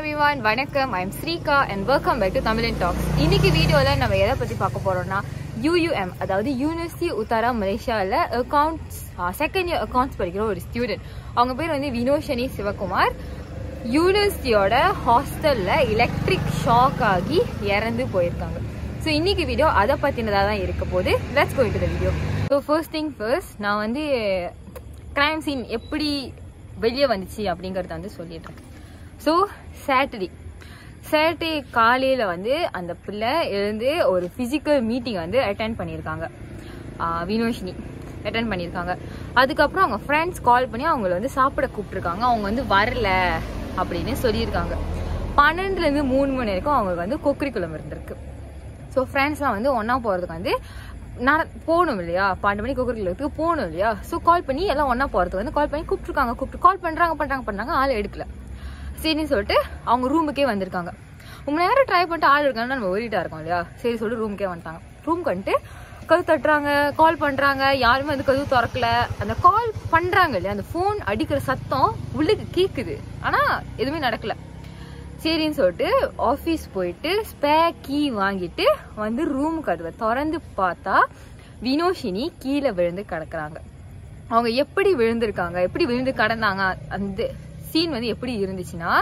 everyone வணக்கம் I'm Srika and welcome back to Tamizhan Talks இன்னைக்கு வீடியோல நம்ம எதை பத்தி பார்க்க போறோம்னா யூயூஎம் அதாவது யூனிவர்சிட்டி உத்தாரா மலேசியாவில் அக்கவுண்ட்ஸ் செகண்ட் இயர் அக்கவுண்ட்ஸ் படிக்கிற ஒரு ஸ்டூடெண்ட் அவங்க பேர் வந்து வினோஷனி சிவகுமார் யூனிவர்சிட்டியோட ஹாஸ்டல்ல எலக்ட்ரிக் ஷாக் ஆகி இறந்து போயிருக்காங்க ஸோ இன்னைக்கு வீடியோ அதை பத்தினதா தான் இருக்க போது let's go to the video so first thing first நான் வந்து கிரைம் சீன் எப்படி வெளியே வந்துச்சு அப்படிங்கறத வந்து சொல்லிடுறேன் ஸோ சாட்டர்டே சாட்டர்டே காலையில் வந்து அந்த பிள்ளை எழுந்து ஒரு ஃபிசிக்கல் மீட்டிங் வந்து அட்டென்ட் பண்ணியிருக்காங்க ஆஹ் வினோஷினி அட்டென்ட் பண்ணியிருக்காங்க அதுக்கப்புறம் அவங்க ஃப்ரெண்ட்ஸ் கால் பண்ணி அவங்கள வந்து சாப்பிட கூப்பிட்ருக்காங்க அவங்க வந்து வரல அப்படின்னு சொல்லியிருக்காங்க பன்னெண்டுலேருந்து மூணு மணி வரைக்கும் அவங்களுக்கு வந்து கொக்கரிக்குளம் இருந்திருக்கு ஸோ ஃப்ரெண்ட்ஸ்லாம் வந்து ஒன்றா போகிறதுக்கு வந்து நான் போகணும் இல்லையா பன்னெண்டு மணிக்கு கொக்கரிக்குளத்துக்கு போகணும் இல்லையா ஸோ கால் பண்ணி எல்லாம் ஒன்றா போகிறதுக்கு வந்து கால் பண்ணி கூப்பிட்ருக்காங்க கூப்பிட்டு கால் பண்ணுறாங்க பண்ணுறாங்க பண்ணுறாங்க ஆள் எடுக்கல சரின்னு சொல்லிட்டு அவங்க ரூமுக்கே வந்திருக்காங்க ரொம்ப நேரம் ட்ரை பண்ணிட்டு ஆள் இருக்கான்னு நம்ம ஓடிட்டா இருக்கோம் இல்லையா சரி சொல்லிட்டு ரூமுக்கே வந்துட்டாங்க ரூம்க்கு வந்துட்டு கதவு தட்டுறாங்க கால் பண்றாங்க யாருமே வந்து கதவு திறக்கல அந்த கால் பண்றாங்க இல்லையா அந்த ஃபோன் அடிக்கிற சத்தம் உள்ளுக்கு கேக்குது ஆனா எதுவுமே நடக்கல சரின்னு சொல்லிட்டு ஆஃபீஸ் போயிட்டு ஸ்பே கீ வாங்கிட்டு வந்து ரூம் கதவை திறந்து பார்த்தா வினோஷினி கீழே விழுந்து கிடக்குறாங்க அவங்க எப்படி விழுந்திருக்காங்க எப்படி விழுந்து கடந்தாங்க அந்த சீன் வந்து எப்படி இருந்துச்சுன்னா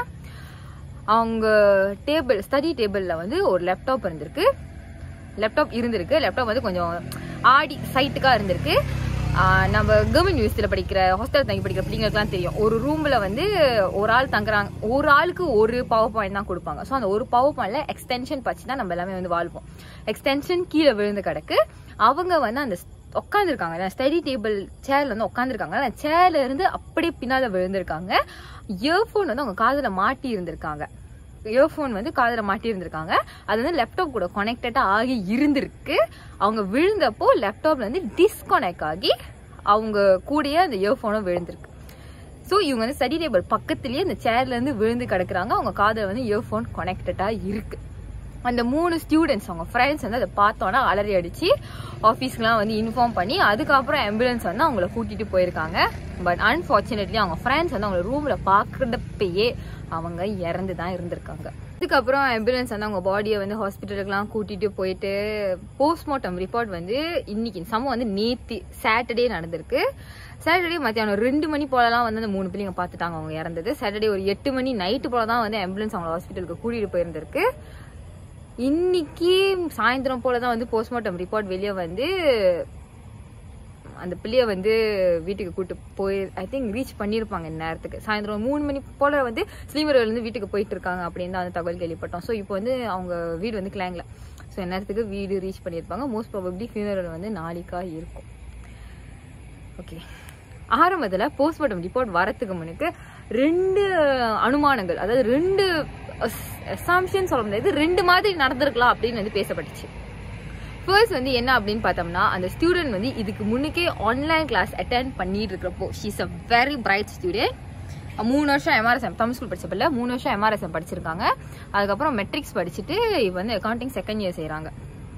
அவங்க டேபிள் ஸ்டடி டேபிளில் வந்து ஒரு லேப்டாப் இருந்திருக்கு லேப்டாப் இருந்திருக்கு லேப்டாப் வந்து கொஞ்சம் ஆடி சைட்டுக்காக இருந்திருக்கு ஆஹ் நம்ம கவர்மெண்ட் யூனிவர்சிட்டியில் படிக்கிற ஹாஸ்டல் தங்கி படிக்கிற பிள்ளைங்களுக்குலாம் தெரியும் ஒரு ரூமில் வந்து ஒரு ஆள் தங்குறாங்க ஒரு ஆளுக்கு ஒரு பவர் பாயிண்ட் தான் கொடுப்பாங்க ஸோ அந்த ஒரு பவர் பாயிண்ட்ல எக்ஸ்டென்ஷன் பச்சு தான் நம்ம எல்லாமே வந்து வாழ்வோம் எக்ஸ்டென்ஷன் கீழே விழுந்து கிடக்கு அவங்க வந்து அந்த உட்காந்துருக்காங்க ஸ்டடி டேபிள் சேர்ல வந்து உட்காந்துருக்காங்க அந்த சேர்ல இருந்து அப்படியே பின்னால விழுந்திருக்காங்க இயர்ஃபோன் வந்து அவங்க காதுல மாட்டி இருந்திருக்காங்க இயர்ஃபோன் வந்து காதுல மாட்டி இருந்திருக்காங்க அது வந்து லேப்டாப் கூட கனெக்டடா ஆகி இருந்திருக்கு அவங்க விழுந்தப்போ லேப்டாப்ல வந்து டிஸ்கனெக்ட் ஆகி அவங்க கூடயே அந்த இயர்ஃபோனும் விழுந்திருக்கு ஸோ இவங்க வந்து ஸ்டடி டேபிள் பக்கத்துலயே அந்த சேர்ல இருந்து விழுந்து கிடக்குறாங்க அவங்க காதுல வந்து இயர்ஃபோன் கனெக்டடா இருக்கு அந்த மூணு ஸ்டூடெண்ட்ஸ் அவங்க ஃப்ரெண்ட்ஸ் வந்து அதை பார்த்தோன்னா அலறி அடிச்சு ஆஃபீஸ்க்குலாம் வந்து இன்ஃபார்ம் பண்ணி அதுக்கப்புறம் ஆம்புலன்ஸ் வந்து அவங்கள கூட்டிட்டு போயிருக்காங்க பட் அன்ஃபார்ச்சுனேட்லி அவங்க ஃப்ரெண்ட்ஸ் வந்து அவங்க ரூம்ல பாக்குறதப்பயே அவங்க இறந்து தான் இருந்திருக்காங்க அதுக்கப்புறம் ஆம்புலன்ஸ் வந்து அவங்க பாடியை வந்து ஹாஸ்பிட்டலுக்குலாம் கூட்டிட்டு போயிட்டு போஸ்ட்மார்ட்டம் ரிப்போர்ட் வந்து இன்னைக்கு சமம் வந்து நேத்தி சாட்டர்டே நடந்திருக்கு சாட்டர்டே மத்தியானம் ரெண்டு மணி போலலாம் வந்து அந்த மூணு பிள்ளைங்க பார்த்துட்டாங்க அவங்க இறந்தது சாட்டர்டே ஒரு எட்டு மணி நைட்டு போல தான் வந்து ஆம்புலன்ஸ் அவங்க ஹாஸ்பிட்டலுக்கு கூட்டிட்டு போயிருந்திருக்கு இன்னைக்கு சாயந்தரம் போல தான் வந்து போஸ்ட்மார்ட்டம் ரிப்போர்ட் வெளியே வந்து அந்த பிள்ளைய வந்து வீட்டுக்கு கூட்டு போய் ஐ திங்க் ரீச் பண்ணியிருப்பாங்க இந்த நேரத்துக்கு சாயந்தரம் மூணு மணி போல வந்து ஸ்லீமர்லேருந்து வீட்டுக்கு போயிட்டு இருக்காங்க அப்படின்னு தான் வந்து தகவல் கேள்விப்பட்டோம் ஸோ இப்போ வந்து அவங்க வீடு வந்து கிளாங்ல ஸோ நேரத்துக்கு வீடு ரீச் பண்ணியிருப்பாங்க மோஸ்ட் ப்ராபப்ளி ஃபியூனரல் வந்து நாளைக்கா இருக்கும் ஓகே ஆரம்பத்தில் போஸ்ட்மார்ட்டம் ரிப்போர்ட் வரத்துக்கு முன்னுக்கு ரெண்டு அனுமானங்கள் அதாவது ரெண்டு அசாம்ஷன் சொல்ல முடியாது ரெண்டு மாதிரி நடந்திருக்கலாம் அப்படின்னு வந்து பேசப்பட்டுச்சு ஃபர்ஸ்ட் வந்து என்ன அப்படின்னு பார்த்தோம்னா அந்த ஸ்டூடெண்ட் வந்து இதுக்கு முன்னுக்கே ஆன்லைன் கிளாஸ் அட்டென்ட் பண்ணிட்டு இருக்கிறப்போ she's a very bright student மூணு வருஷம் எம்ஆர்எஸ்எம் தமிழ் ஸ்கூல் படிச்சப்பில்ல மூணு வருஷம் எம்ஆர்எஸ்எம் படிச்சிருக்காங்க அதுக்கப்புறம் மெட்ரிக்ஸ் படிச்சுட்டு இப்போ வந்து அக்கௌண்டிங் செகண்ட் இயர் செய்கிறாங்க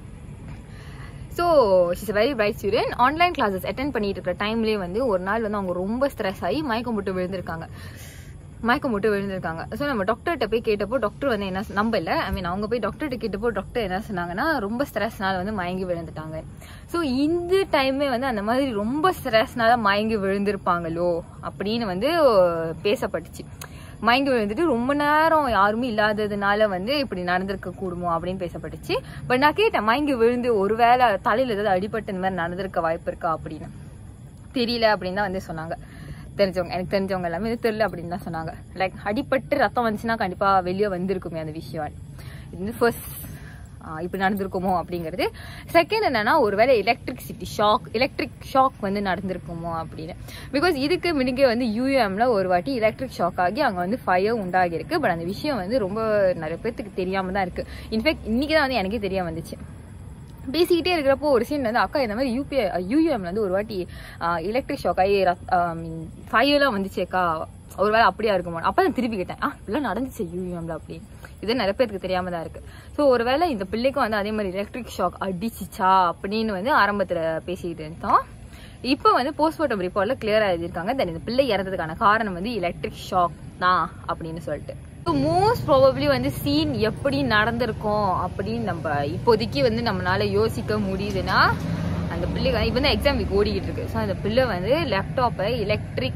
so she's very bright student online classes attend பண்ணிட்டு இருக்கிற டைம்லேயே வந்து ஒரு நாள் வந்து அவங்க ரொம்ப ஸ்ட்ரெஸ் ஆகி மயக்கம் போட்டு விழுந்திருக்காங்க மயக்கம் போட்டு விழுந்திருக்காங்க ஸோ நம்ம டாக்டர்கிட்ட போய் கேட்டப்போ டாக்டர் வந்து என்ன நம்பல ஐ மீன் அவங்க போய் டாக்டர்கிட்ட கேட்டப்போ டாக்டர் என்ன சொன்னாங்கன்னா ரொம்ப ஸ்ட்ரெஸ்னால வந்து மயங்கி விழுந்துட்டாங்க ஸோ இந்த டைமே வந்து அந்த மாதிரி ரொம்ப ஸ்ட்ரெஸ்னால மயங்கி விழுந்திருப்பாங்களோ அப்படின்னு வந்து பேசப்பட்டுச்சு மயங்கி விழுந்துட்டு ரொம்ப நேரம் யாருமே இல்லாததுனால வந்து இப்படி நடந்திருக்க கூடுமோ அப்படின்னு பேசப்பட்டுச்சு பட் நான் கேட்டேன் மயங்கி விழுந்து ஒருவேளை தலையில ஏதாவது அடிபட்டு இந்த மாதிரி நடந்திருக்க வாய்ப்பு இருக்கா அப்படின்னு தெரியல அப்படின்னு தான் வந்து சொன்னாங்க தெரிஞ்சவங்க எனக்கு தெரிஞ்சவங்க எல்லாமே இது தெரியல அப்படின்னு தான் சொன்னாங்க லைக் அடிபட்டு ரத்தம் வந்துச்சுன்னா கண்டிப்பா வெளியே வந்திருக்குமே அந்த விஷயம் இது வந்து ஃபர்ஸ்ட் இப்படி நடந்திருக்குமோ அப்படிங்கிறது செகண்ட் என்னன்னா ஒருவேளை எலக்ட்ரிசிட்டி ஷாக் எலக்ட்ரிக் ஷாக் வந்து நடந்திருக்குமோ அப்படின்னு பிகாஸ் இதுக்கு மினிங்கே வந்து யூஎம்ல ஒரு வாட்டி எலக்ட்ரிக் ஷாக் ஆகி அங்கே வந்து ஃபயர் உண்டாகி இருக்கு பட் அந்த விஷயம் வந்து ரொம்ப நிறைய பேர்த்துக்கு தெரியாம தான் இருக்கு இன்ஃபேக்ட் இன்னைக்கு தான் வந்து எனக்கே தெரிய வந்துச்சு பேசிக்கிட்டே இருக்கிறப்போ ஒரு சீன் வந்து அக்கா இந்த மாதிரி யூபிஐ யூஎம்ல வந்து ஒரு வாட்டி எலக்ட்ரிக் ஷாக் ஆகி ஃபயர்லாம் வந்துச்சேக்கா ஒருவேளை அப்படியா இருக்குமோ அப்போ தான் திருப்பி கேட்டேன் ஆ இப்படிலாம் நடந்துச்சு யூஎம்ல அப்படின்னு இது நிறைய பேருக்கு தெரியாம தான் இருக்கு ஸோ ஒருவேளை இந்த பிள்ளைக்கும் வந்து அதே மாதிரி எலக்ட்ரிக் ஷாக் அடிச்சிச்சா அப்படின்னு வந்து ஆரம்பத்தில் பேசிக்கிட்டு இருந்தோம் இப்போ வந்து போஸ்ட்மார்ட்டம் ரிப்போர்ட்ல கிளியரா எழுதியிருக்காங்க தென் இந்த பிள்ளை இறந்ததுக்கான காரணம் வந்து எலக்ட்ரிக் ஷாக் தான் அப்படின்னு சொல்லிட்டு மோஸ்ட் ப்ராபப்ளி வந்து சீன் எப்படி நடந்திருக்கும் அப்படின்னு நம்ம இப்போதைக்கு வந்து நம்மளால யோசிக்க முடியுதுன்னா அந்த பிள்ளை இப்போ வந்து எக்ஸாம் வீக் ஓடிக்கிட்டு இருக்கு ஸோ அந்த பிள்ளை வந்து லேப்டாப்பை எலக்ட்ரிக்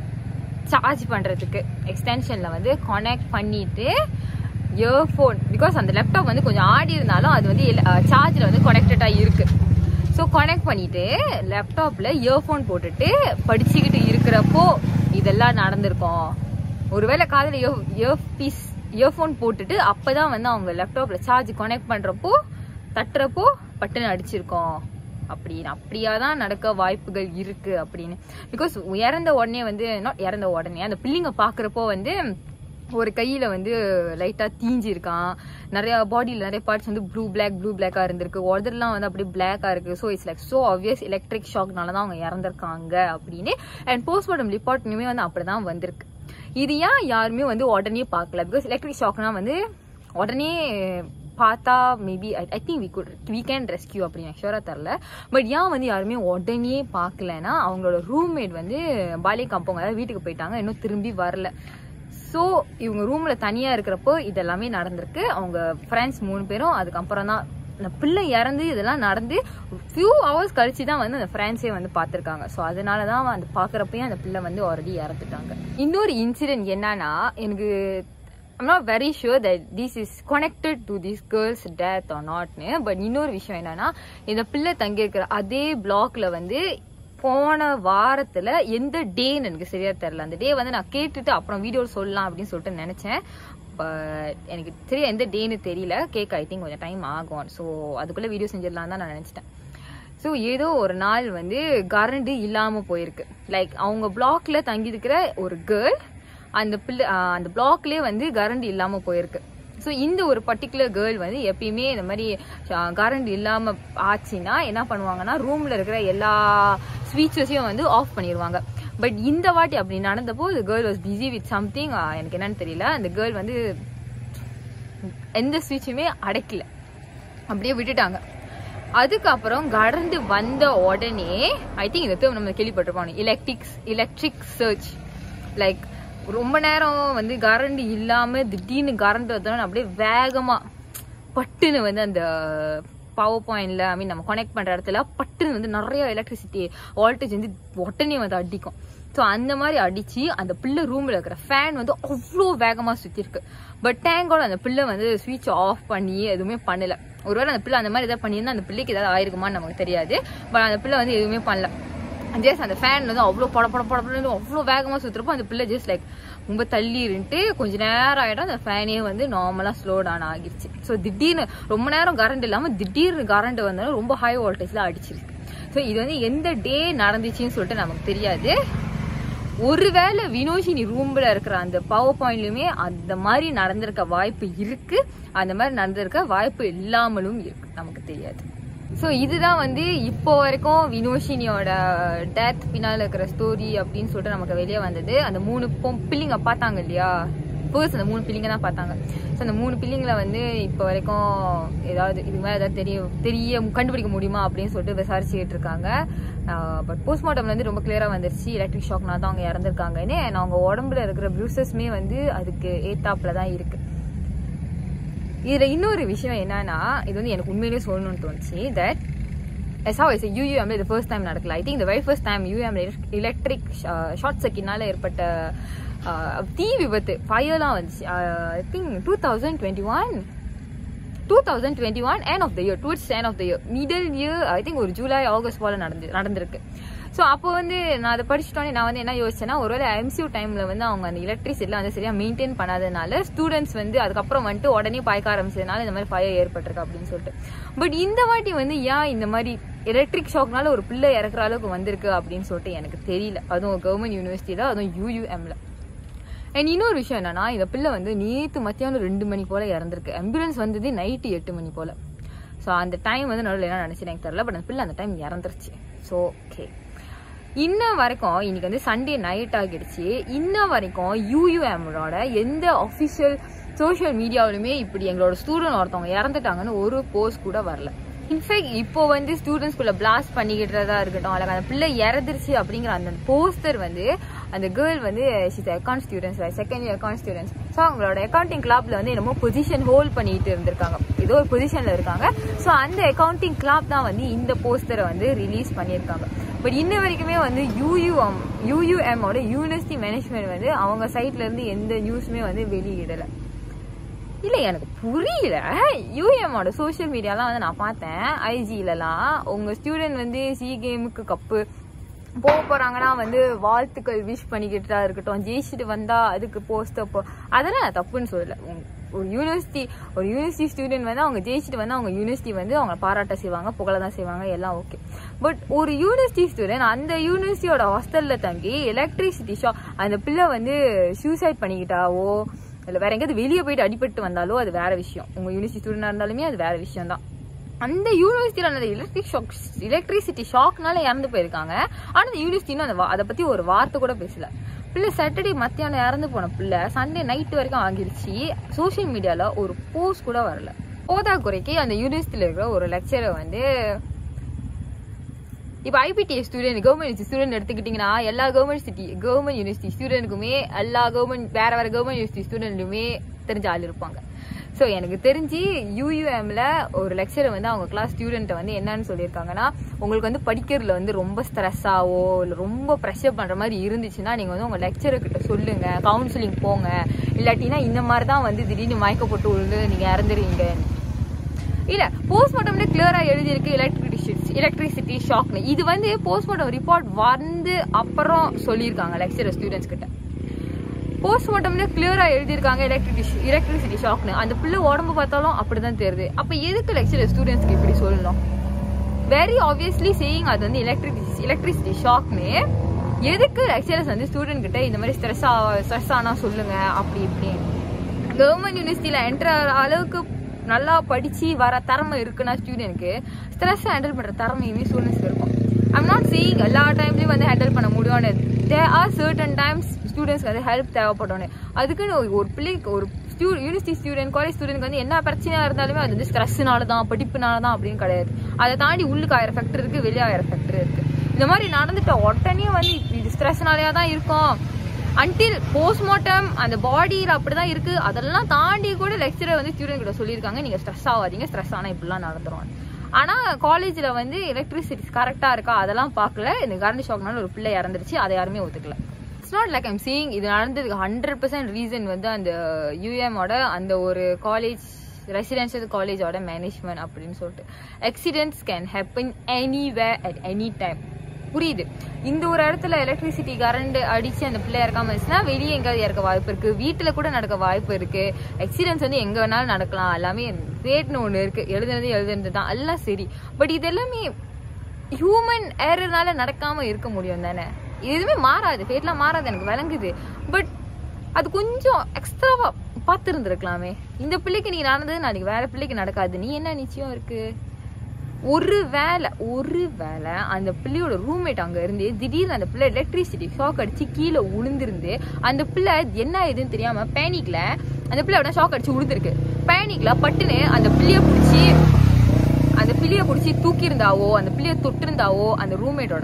சார்ஜ் பண்ணுறதுக்கு எக்ஸ்டென்ஷனில் வந்து கனெக்ட் பண்ணிட்டு இயர்ஃபோன் பிகாஸ் அந்த லேப்டாப் வந்து கொஞ்சம் ஆடி இருந்தாலும் அது வந்து சார்ஜில் வந்து கனெக்டடாக இருக்கு ஸோ கனெக்ட் பண்ணிட்டு லேப்டாப்பில் இயர்ஃபோன் போட்டுட்டு படிச்சுக்கிட்டு இருக்கிறப்போ இதெல்லாம் நடந்திருக்கும் ஒருவேளை காதில் இயர் இயர் பீஸ் இயர்ஃபோன் போட்டுட்டு அப்போ தான் வந்து அவங்க லேப்டாப்பில் சார்ஜ் கனெக்ட் பண்ணுறப்போ தட்டுறப்போ பட்டுன்னு அடிச்சிருக்கோம் அப்படின்னு அப்படியா தான் நடக்க வாய்ப்புகள் இருக்கு அப்படின்னு பிகாஸ் இறந்த உடனே வந்து நாட் இறந்த உடனே அந்த பிள்ளைங்க பார்க்குறப்போ வந்து ஒரு கையில வந்து லைட்டா தீஞ்சிருக்கான் நிறைய பாடியில் நிறைய பார்ட்ஸ் வந்து ப்ளூ பிளாக் ப்ளூ பிளாக்கா இருந்திருக்கு உதர்லாம் வந்து அப்படியே பிளாக்கா இருக்கு so it's like so obvious electric ஷாக்னால தான் அவங்க இறந்திருக்காங்க அப்படின்னு அண்ட் போஸ்ட்மார்ட்டம் ரிப்போர்ட்னுமே வந்து அப்படிதான் வந்திருக்கு இது ஏன் யாருமே வந்து உடனே பார்க்கல பிகாஸ் எலக்ட்ரிக் ஷாக்னா வந்து உடனே பார்த்தா maybe I think we good we can rescue அப்படின்னு எனக்கு ஷூராக தரல பட் ஏன் வந்து யாருமே உடனே பார்க்கலன்னா அவங்களோட ரூம்மேட் வந்து பாலி காம்பவங்க அதாவது வீட்டுக்கு போயிட்டாங்க இன்னும் திரும்பி வரல ஸோ இவங்க ரூம்ல தனியா இருக்கிறப்போ இதெல்லாமே நடந்திருக்கு அவங்க ஃப்ரெண்ட்ஸ் மூணு பேரும் அதுக்கப்புறம் தான் அந்த பிள்ளை இறந்து இதெல்லாம் நடந்து ஃபியூ ஹவர்ஸ் கழிச்சு தான் வந்து அந்த ஃப்ரெண்ட்ஸே வந்து பார்த்துருக்காங்க ஸோ அதனால தான் அந்த பார்க்குறப்பையும் அந்த பிள்ளை வந்து ஆல்ரெடி இறந்துட்டாங்க இன்னொரு இன்சிடென்ட் என்னன்னா எனக்கு I'm not very sure that this is connected to this girl's death or notனு பட் இன்னொரு விஷயம் என்னன்னா இந்த பிள்ளை தங்கியிருக்கிற அதே பிளாக்ல வந்து போன வாரத்துல எந்த டேன்னு எனக்கு சரியா தெரியல அந்த டே வந்து நான் கேட்டுட்டு அப்புறம் வீடியோ சொல்லலாம் அப்படின்னு சொல்லிட்டு நினைச்சேன் பட் எனக்கு தெரிய எந்த டேன்னு தெரியல கேட்க ஐ திங்க் கொஞ்சம் டைம் ஆகும் ஸோ அதுக்குள்ள வீடியோ செஞ்சிடலாம் தான் நான் நினைச்சிட்டேன் ஸோ ஏதோ ஒரு நாள் வந்து கரண்ட் இல்லாம போயிருக்கு லைக் அவங்க பிளாக்ல தங்கி இருக்கிற ஒரு கேர்ள் அந்த பிள்ளை ஆஹ் அந்த பிளாக்லயே வந்து கரண்ட் இல்லாம போயிருக்கு ஸோ இந்த ஒரு பர்டிகுலர் கேர்ள் வந்து எப்பயுமே இந்த மாதிரி கரண்ட் இல்லாம ஆச்சுன்னா என்ன பண்ணுவாங்கன்னா ரூம்ல இருக்கிற எல்லா ஸ்வீச்சஸையும் வந்து ஆஃப் பண்ணிடுவாங்க பட் இந்த வாட்டி அப்படி நடந்தப்போ the girl was busy with something எனக்கு என்னன்னு தெரியல அந்த கேர்ள் வந்து எந்த ஸ்விட்சுமே அடைக்கல அப்படியே விட்டுட்டாங்க அதுக்கப்புறம் கடந்து வந்த உடனே ஐ திங்க் இந்த term நம்ம கேள்விப்பட்டிருப்போம் எலக்ட்ரிக்ஸ் எலக்ட்ரிக் சர்ச் லைக் ரொம்ப நேரம் வந்து கரண்ட் இல்லாம திடீர்னு கரண்ட் வந்தோன்னு அப்படியே வேகமா பட்டுன்னு வந்து அந்த பவர் பாயிண்ட்ல ஐ மீன் நம்ம கனெக்ட் பண்ற இடத்துல பட்டுன்னு வந்து நிறைய எலக்ட்ரிசிட்டி வோல்டேஜ் வந்து உடனே வந்து அடிக்கும் ஸோ அந்த மாதிரி அடிச்சு அந்த பிள்ளை ரூம்ல இருக்கிற ஃபேன் வந்து அவ்வளோ வேகமா சுத்தி இருக்கு பட் டேங்கோட அந்த பிள்ளை வந்து ஸ்விட்ச் ஆஃப் பண்ணி எதுவுமே பண்ணல ஒருவேளை அந்த பிள்ளை அந்த மாதிரி ஏதாவது பண்ணியிருந்தா அந்த பிள்ளைக்கு ஏதாவது ஆயிருக்குமான்னு நமக்கு தெரியாது பட் அந்த பிள்ளை வந்து எதுவுமே பண்ணல ஜஸ்ட் அந்த ஃபேன் வந்து அவ்வளோ பட பட பட படன்னு அவ்வளோ வேகமாக சுற்றுறப்போ அந்த பிள்ளை ஜஸ்ட் லைக் ரொம்ப தள்ளி இருந்துட்டு கொஞ்ச நேரம் ஆகிடும் அந்த ஃபேனே வந்து நார்மலாக ஸ்லோ டவுன் ஆகிருச்சு ஸோ திடீர்னு ரொம்ப நேரம் கரண்ட் இல்லாமல் திடீர்னு கரண்ட் வந்தாலும் ரொம்ப ஹை வோல்டேஜில் அடிச்சிருக்கு ஸோ இது வந்து எந்த டே நடந்துச்சுன்னு சொல்லிட்டு நமக்கு தெரியாது ஒருவேளை வினோஷினி ரூம்ல இருக்கிற அந்த பவர் பாயிண்ட்லயுமே அந்த மாதிரி நடந்திருக்க வாய்ப்பு இருக்கு அந்த மாதிரி நடந்திருக்க வாய்ப்பு இல்லாமலும் இருக்கு நமக்கு தெரியாது ஸோ இதுதான் வந்து இப்போ வரைக்கும் வினோஷினியோட டெத் பின்னால இருக்கிற ஸ்டோரி அப்படின்னு சொல்லிட்டு நமக்கு வெளியே வந்தது அந்த மூணு பொம் பிள்ளைங்க பார்த்தாங்க இல்லையா ஃபர்ஸ்ட் அந்த மூணு பிள்ளைங்க தான் பார்த்தாங்க ஸோ அந்த மூணு பிள்ளைங்களை வந்து இப்போ வரைக்கும் ஏதாவது இதுக்கு மேலே ஏதாவது தெரிய தெரிய கண்டுபிடிக்க முடியுமா அப்படின்னு சொல்லிட்டு விசாரிச்சுக்கிட்டு இருக்காங்க பட் போஸ்ட்மார்ட்டம்ல வந்து ரொம்ப கிளியராக வந்துருச்சு எலக்ட்ரிக் ஷாக்னா தான் அவங்க இறந்துருக்காங்கன்னு and அவங்க உடம்புல இருக்கிற ப்ரூசஸ்மே வந்து அதுக்கு ஏத்தாப்புல தான் இருக்கு இதுல இன்னொரு விஷயம் என்னன்னா இது வந்து எனக்கு உண்மையிலேயே சொல்லணும்னு தோணுச்சு that as how I say UUM the first time நடக்கல I think the very first time UUM electric short சர்க்கிட்னால ஏற்பட்ட uh, தீ விபத்து ஃபயர்லாம் வந்துச்சு I think two thousand twenty one two thousand twenty one end of the year towards end of the year middle year I think ஒரு July August போல நடந்து நடந்திருக்கு ஸோ அப்போ வந்து நான் அதை படிச்சுட்டோன்னே நான் வந்து என்ன யோசிச்சேன்னா ஒருவேளை எம்சியூ டைம்ல வந்து அவங்க அந்த எலக்ட்ரிசிட்டிலாம் வந்து சரியா மெயின்டைன் பண்ணாதனால ஸ்டூடெண்ட்ஸ் வந்து அதுக்கப்புறம் வந்துட்டு உடனே பாய்க்க ஆரம்பிச்சதுனால இந்த மாதிரி ஃபயர் ஏற்பட்டிருக்கு அப்படின்னு சொல்லிட்டு பட் இந்த வாட்டி வந்து ஏன் இந்த மாதிரி எலக்ட்ரிக் ஷாக்னால ஒரு பிள்ளை இறக்குற அளவுக்கு வந்திருக்கு அப்படின்னு சொல்லிட்டு எனக்கு தெரியல அதுவும் கவர்மெண்ட் யூனிவர்சிட்டியில அதுவும் யூயூஎம்ல அண்ட் இன்னொரு விஷயம் என்னன்னா இந்த பிள்ளை வந்து நேத்து மத்தியானம் ரெண்டு மணி போல இறந்திருக்கு ஆம்புலன்ஸ் வந்தது நைட்டு எட்டு மணி போல ஸோ அந்த டைம் வந்து நடுவில் என்ன நினைச்சு எனக்கு தெரியல பட் அந்த பிள்ளை அந்த டைம் இறந்துருச்சு ஸோ ஓகே இன்ன வரைக்கும் இன்னைக்கு வந்து சண்டே நைட் ஆகிடுச்சு இன்ன வரைக்கும் யூயூஎம்மோட எந்த அஃபிஷியல் சோஷியல் மீடியாவிலுமே இப்படி எங்களோட ஸ்டூடெண்ட் ஒருத்தவங்க இறந்துட்டாங்கன்னு ஒரு போஸ்ட் கூட வரல இன்ஃபேக்ட் இப்போ வந்து ஸ்டூடெண்ட்ஸ்குள்ள பிளாஸ்ட் பண்ணிக்கிட்டதா இருக்கட்டும் அல்ல அந்த பிள்ளை இறந்துருச்சு அப்படிங்கிற அந்த போஸ்டர் வந்து அந்த கேர்ள் வந்து she's account students second year account students so அவங்களோட அக்கௌண்டிங் கிளாப்ல வந்து என்னமோ பொசிஷன் ஹோல்ட் பண்ணிட்டு இருந்திருக்காங்க ஏதோ ஒரு பொசிஷன்ல இருக்காங்க ஸோ அந்த அக்கௌண்டிங் கிளாப் தான் வந்து இந்த போஸ்டரை வந்து ரிலீஸ் பண்ணியிருக்காங்க பட் இன்ன வரைக்குமே வந்து யூயூஎம் யூயூஎம் ஓட யூனிவர்சிட்டி மேனேஜ்மெண்ட் வந்து அவங்க சைட்ல இருந்து எந்த நியூஸுமே வந்து வெளியிடலை இல்ல எனக்கு புரியல யூஎம்மோட சோஷியல் மீடியாலாம் வந்து நான் பார்த்தேன் ஐஜிலலாம் உங்க ஸ்டூடெண்ட் வந்து சி கேமுக்கு கப்பு போக போறாங்கன்னா வந்து வாழ்த்துக்கள் விஷ் பண்ணிக்கிட்டா இருக்கட்டும் ஜெயிச்சுட்டு வந்தா அதுக்கு போஸ்ட் அப்போ அதெல்லாம் நான் தப்புன்னு சொல்லல உங்க- ஒரு யூனிவர்சிட்டி ஒரு யூனிவர்சிட்டி ஸ்டூடெண்ட் வந்து அவங்க ஜெயிச்சுட்டு வந்து அவங்க யூனிவர்சிட்டி வந்து அவங்க பாராட்ட செய்வாங்க புகழ தான் செய்வாங்க எல்லாம் ஓகே பட் ஒரு யூனிவர்சிட்டி ஸ்டூடெண்ட் அந்த யூனிவர்சிட்டியோட ஹாஸ்டல்ல தங்கி எலக்ட்ரிசிட்டி ஷா அந்த பிள்ளை வந்து சூசைட் பண்ணிக்கிட்டாவோ இல்ல வேற எங்கேயாவது வெளியே போயிட்டு அடிபட்டு வந்தாலோ அது வேற விஷயம் உங்க யூனிவர்சிட்டி ஸ்டூடெண்டா இருந்தாலுமே அது வேற விஷயம் தான் அந்த யூனிவர்சிட்டியில அந்த எலக்ட்ரிக் ஷாக் எலக்ட்ரிசிட்டி ஷாக்னால இறந்து போயிருக்காங்க ஆனா அந்த யூனிவர்சிட்டி இன்னும் அந்த வா- அதை பத்தி ஒரு வார்த்தை கூட பேசல பிள்ளை சாட்டர்டே மத்தியானம் இறந்து போன பிள்ளை சண்டே நைட் வரைக்கும் ஆகிருச்சு சோஷியல் மீடியால ஒரு போஸ்ட் கூட வரல போதா குறைக்கு அந்த யூனிவர்சிட்டியில இருக்கிற ஒரு லெக்சரை வந்து இப்போ ஐபிடிஎஸ் ஸ்டூடெண்ட் கவர்மெண்ட் ஸ்டூடெண்ட் எடுத்துக்கிட்டிங்கன்னா எல்லா கவர்மெண்ட் சிட்டி கவர்மெண்ட் யூனிவர்சிட்டி ஸ்டூடெண்ட்டுக்குமே எல்லா கவர்மெண்ட் வேற வேற கவர்மெண்ட் யூனிவர்சிட்டி ஸ்டூடெண்ட்டுமே தெரிஞ்ச ஆள் இருப்பாங்க ஸோ எனக்கு தெரிஞ்சு யூயூஎம்ல ஒரு லெக்சர் வந்து அவங்க கிளாஸ் ஸ்டூடெண்ட்டை வந்து என்னன்னு சொல்லியிருக்காங்கன்னா உங்களுக்கு வந்து படிக்கிறதுல வந்து ரொம்ப ஸ்ட்ரெஸ்ஸாவோ இல்லை ரொம்ப ப்ரெஷர் பண்ணுற மாதிரி இருந்துச்சுன்னா நீங்கள் வந்து உங்கள் லெக்சரர் கிட்ட சொல்லுங்க கவுன்சிலிங் போங்க இல்லாட்டினா இந்த மாதிரி தான் வந்து திடீர்னு மயக்கப்பட்டு விழுந்து நீங்கள் இறந்துருவீங்க இல்ல போஸ்ட்மார்ட்டம்ல கிளியரா எழுதியிருக்கு எலக்ட்ரிசிட்டி எலக்ட்ரிசிட்டி ஷாக்னு இது வந்து போஸ்ட்மார்ட்டம் ரிப்போர்ட் வந்து அப்புறம் சொல்லியிருக்காங்க லெக்சரர் ஸ்டூடெண்ட்ஸ் கிட்ட போஸ்ட்மார்ட்டம்ல கிளியரா எழுதியிருக்காங்க எலக்ட்ரிசிட்டி எலக்ட்ரிசிட்டி ஷாக்னு அந்த பிள்ளை உடம்பு பார்த்தாலும் அப்படிதான் தெரியுது அப்ப எதுக்கு லெக்சரர் ஸ்டூடெண்ட்ஸ்க்கு இப்படி சொல்லணும் வெரி ஆப்வியஸ்லி சேயிங் அது வந்து எலக்ட்ரிக் எலக்ட்ரிசிட்டி ஷாக்னு எதுக்கு லெக்சரர்ஸ் வந்து ஸ்டூடெண்ட் கிட்ட இந்த மாதிரி ஸ்ட்ரெஸ் ஸ்ட்ரெஸ் ஆனா சொல்லுங்க அப்படி இப்படி கவர்மெண்ட் யூனிவர்சிட்டியில என்ட்ரு அளவுக்கு நல்லா படிச்சு வர திறமை இருக்குன்னா ஸ்டூடெண்ட்க்கு ஸ்ட்ரெஸ் ஹேண்டில் பண்ற திறமையுமே ஸ்டூடெண்ட்ஸ்க்கு இருக்கும் ஐம் நாட் சேயிங் எல்லா டைம்லயும் வந்து ஹேண்டில் பண்ண முடியும்னு தே ஆர் சர்டன் டைம்ஸ் ஸ்டூடெண்ட்ஸ்க்கு வந்து ஹெல்ப் தேவைப்படும் அதுக்குன்னு ஒரு- ஒரு பிள்ளைக்கு ஒரு ஸ்டூ யூனிவர்சிட்டி ஸ்டூடெண்ட் காலேஜ் ஸ்டூடெண்ட் வந்து என்ன பிரச்சனையா இருந்தாலுமே அது வந்து ஸ்ட்ரெஸ்னால தான் படிப்புனால தான் அப்படின்னு கிடையாது அதை தாண்டி உள்ளுக்கு ஆயிரம் ஃபேக்டர் இருக்கு வெளியே ஆயிரம் ஃபேக்டர் இருக்கு இந்த மாதிரி நடந்துட்ட உடனே வந்து இது ஸ்ட்ரெஸ்னாலயா தான் இருக்கும் அன்டில் போஸ்ட்மார்ட்டம் அந்த பாடியில் அப்படிதான் இருக்கு அதெல்லாம் தாண்டி கூட லெக்சரர் வந்து ஸ்டூடெண்ட் கிட்ட சொல்லியிருக்காங்க நீங்க ஸ்ட்ரெஸ் ஆகாதீங்க ஸ்ட்ரெஸ் ஆனா இப்படிலாம் நடந்துரும் ஆனா காலேஜ்ல வந்து எலக்ட்ரிசிட்டி கரெக்டா இருக்கா அதெல்லாம் பார்க்கல இந்த கரண்ட் ஷாக்னால ஒரு பிள்ளை இறந்துருச்சு அதை யாருமே ஒத்துக்கல it's not like I'm seeing இது நடந்ததுக்கு ஹண்ட்ரட் பர்சன்ட் ரீசன் வந்து அந்த யூஎமோட அந்த ஒரு காலேஜ் ரெசிடென்ஷியல் காலேஜோட மேனேஜ்மெண்ட் அப்படின்னு சொல்லிட்டு accidents can happen anyway at any time புரியுது இந்த ஒரு இடத்துல எலக்ட்ரிசிட்டி கரண்ட் அடிச்சு அந்த பிள்ளை இறக்காம இருந்துச்சுன்னா வெளியே எங்கேயாவது இறக்க வாய்ப்பு இருக்கு வீட்டுல கூட நடக்க வாய்ப்பு இருக்கு ஆக்சிடென்ட்ஸ் வந்து எங்க வேணாலும் நடக்கலாம் எல்லாமே ரேட்னு ஒண்ணு இருக்கு எழுதுனது எழுதுனது தான் எல்லாம் சரி பட் இது எல்லாமே ஹியூமன் ஏறனால நடக்காம இருக்க முடியும் தானே இது எதுவுமே மாறாது ஃபேட்லாம் மாறாது எனக்கு விளங்குது பட் அது கொஞ்சம் எக்ஸ்ட்ராவா பார்த்துருந்துருக்கலாமே இந்த பிள்ளைக்கு நீ நடந்தது நாளைக்கு வேற பிள்ளைக்கு நடக்காது நீ என்ன நிச்சயம் இருக்கு ஒரு வேலை ஒரு வேலை அந்த பிள்ளையோட ரூம்மேட் அங்க இருந்து திடீர்னு அந்த பிள்ளை எலக்ட்ரிசிட்டி ஷாக் அடிச்சு கீழே உளுந்திருந்து அந்த பிள்ளை என்ன இதுன்னு தெரியாம பேனிக்ல அந்த பிள்ளை உடனே ஷாக் அடிச்சு உளுந்திருக்கு பேனிக்ல பட்டுன்னு அந்த பிள்ளைய பிடிச்சி அந்த பிள்ளைய பிடிச்சி தூக்கி இருந்தாவோ அந்த பிள்ளைய தொட்டிருந்தாவோ அந்த ரூம்மேட்டோட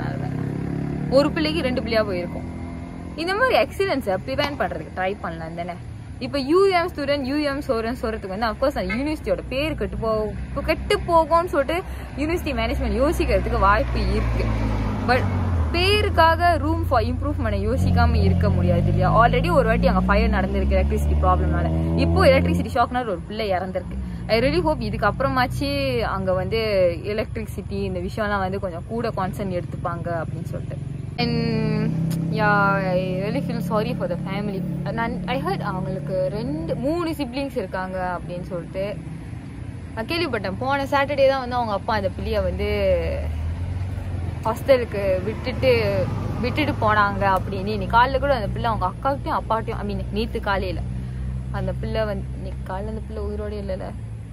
ஒரு பிள்ளைக்கு ரெண்டு பிள்ளையா போயிருக்கும் இந்த மாதிரி ஆக்சிடென்ட்ஸை ப்ரிவென்ட் பண்றதுக்கு ட்ரை பண்ணலாம் தானே இப்போ யூஎம் ஸ்டூடெண்ட் யூஎம் சோரன் சொல்றதுக்கு வந்து அஃப்கோர்ஸ் அந்த யூனிவர்சிட்டியோட பேர் கெட்டு போ இப்போ கெட்டு போகும்னு சொல்லிட்டு யூனிவர்சிட்டி மேனேஜ்மெண்ட் யோசிக்கிறதுக்கு வாய்ப்பு இருக்கு பட் பேருக்காக ரூம் ஃபார் இம்ப்ரூவ்மெண்ட் யோசிக்காம இருக்க முடியாது இல்லையா ஆல்ரெடி ஒரு வாட்டி அங்கே ஃபயர் நடந்திருக்கு எலக்ட்ரிசிட்டி ப்ராப்ளம்னால இப்போ எலக்ட்ரிசிட்டி ஷாக்னால ஒரு பிள்ளை இறந்திருக்கு ஐ ரெலி ஹோப் இதுக்கு அப்புறமாச்சு அங்கே வந்து எலக்ட்ரிசிட்டி இந்த விஷயம்லாம் வந்து கொஞ்சம் கூட கான்சர்ன் எடுத்துப்பாங்க அப்படின்னு சொல்லிட்டு and yeah I really feel sorry for the family நான் ஐ ஹர்ட் அவங்களுக்கு ரெண்டு மூணு சிப்ளிங்ஸ் இருக்காங்க அப்படின்னு சொல்லிட்டு நான் கேள்விப்பட்டேன் போன சாட்டர்டே தான் வந்து அவங்க அப்பா அந்த பிள்ளைய வந்து ஹாஸ்டலுக்கு விட்டுட்டு விட்டுட்டு போனாங்க அப்படின்னு இன்னைக்கு காலையில் கூட அந்த பிள்ளை அவங்க அக்காக்கிட்டையும் அப்பாட்டையும் ஐ மீன் நேற்று காலையில் அந்த பிள்ளை வந்து இன்னைக்கு காலையில் அந்த பிள்ளை உயிரோட இல்லைல்ல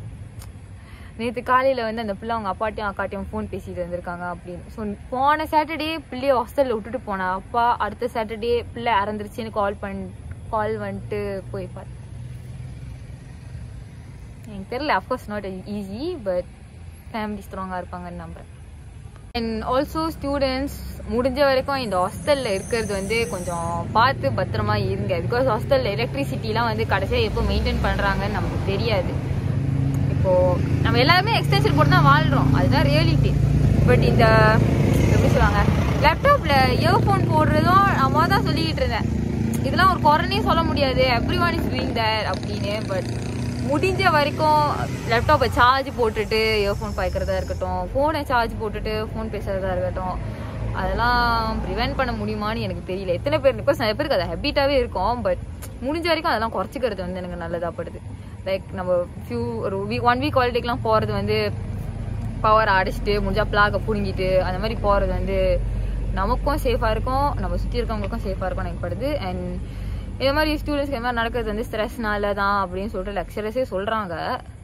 நேற்று காலையில் வந்து அந்த பிள்ளை அவங்க அப்பாட்டையும் அக்காட்டையும் ஃபோன் பேசிட்டு வந்திருக்காங்க அப்படின்னு ஸோ போன சாட்டர்டே பிள்ளைய ஹாஸ்டலில் விட்டுட்டு போனா அப்பா அடுத்த சாட்டர்டே பிள்ளை இறந்துருச்சுன்னு கால் பண் கால் வந்துட்டு போய் பார்த்து எனக்கு தெரியல of course not easy but family ஸ்ட்ராங்காக இருப்பாங்கன்னு நம்புறேன் அண்ட் ஆல்சோ ஸ்டூடெண்ட்ஸ் முடிஞ்ச வரைக்கும் இந்த ஹாஸ்டலில் இருக்கிறது வந்து கொஞ்சம் பார்த்து பத்திரமா இருங்க பிகாஸ் ஹாஸ்டலில் எலக்ட்ரிசிட்டிலாம் வந்து கடைசியாக எப்போ மெயின்டைன் பண்ணுறாங்கன்னு நமக்கு தெரியாது இப்போ நம்ம எல்லாருமே எக்ஸ்டென்ஷன் போட்டு தான் வாழ்கிறோம் அதுதான் ரியாலிட்டி பட் இந்த எப்படி சொல்லுவாங்க லேப்டாப்பில் இயர்ஃபோன் போடுறதும் நம்ம தான் சொல்லிக்கிட்டு இருந்தேன் இதெல்லாம் ஒரு குறைனே சொல்ல முடியாது every one is doing that அப்படின்னு பட் முடிஞ்ச வரைக்கும் லேப்டாப்பை சார்ஜ் போட்டுட்டு இயர்ஃபோன் பாய்க்கிறதா இருக்கட்டும் ஃபோனை சார்ஜ் போட்டுட்டு ஃபோன் பேசுறதா இருக்கட்டும் அதெல்லாம் ப்ரிவென்ட் பண்ண முடியுமான்னு எனக்கு தெரியல எத்தனை பேர் பிகாஸ் நிறைய பேருக்கு அது ஹேபிட்டாகவே இருக்கும் பட் முடிஞ்ச வரைக்கும் அதெல்லாம் குறைச்சிக்கிறது வந்து எனக்கு நல்லதாக படுது லைக் நம்ம ஃபியூ ஒரு வீக் ஒன் வீக் ஹாலிடேக்கெலாம் போகிறது வந்து பவர் அடிச்சுட்டு முடிஞ்சா பிளாகை பிடுங்கிட்டு அந்த மாதிரி போகிறது வந்து நமக்கும் சேஃபாக இருக்கும் நம்ம சுற்றி இருக்கவங்களுக்கும் சேஃபாக இருக்கும் எனக்கு படுது அண்ட் இது மாதிரி ஸ்டூடெண்ட்ஸ்க்கு இந்த மாதிரி நடக்கிறது வந்து ஸ்ட்ரெஸ்னால தான் அப்படின்னு சொல்லிட்டு லெக்சரஸே சொல்கிறாங்க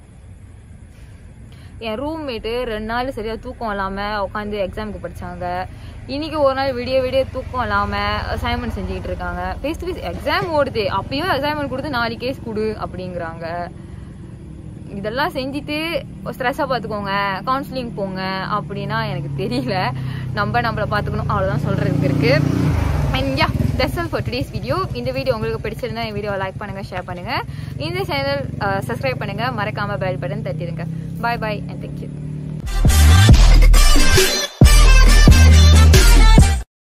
என் ரூம்மேட்டு ரெண்டு நாள் சரியாக தூக்கம் இல்லாமல் உட்காந்து எக்ஸாமுக்கு படித்தாங்க இன்னைக்கு ஒரு நாள் விடிய விடிய தூக்கம் இல்லாமல் அசைன்மெண்ட் செஞ்சுக்கிட்டு இருக்காங்க ஃபேஸ் டு ஃபேஸ் எக்ஸாம் ஓடுது அப்பயும் அசைன்மெண்ட் கொடுத்து நாலு கேஸ் கொடு அப்படிங்கிறாங்க இதெல்லாம் செஞ்சுட்டு ஸ்ட்ரெஸ்ஸாக பார்த்துக்கோங்க கவுன்சிலிங் போங்க அப்படின்னா எனக்கு தெரியல நம்ம நம்மளை பார்த்துக்கணும் அவ்வளோதான் சொல்கிறதுக்கு இருக்கு and yeah that's all for today's video இந்த வீடியோ உங்களுக்கு பிடிச்சிருந்தா இந்த வீடியோ லைக் பண்ணுங்க ஷேர் பண்ணுங்க இந்த சேனல் சப்ஸ்கிரைப் பண்ணுங்க மறக்காம பெல் பட்டன் தட்டிடுங்க பாய் பாய் அண்ட் தேங்க்யூ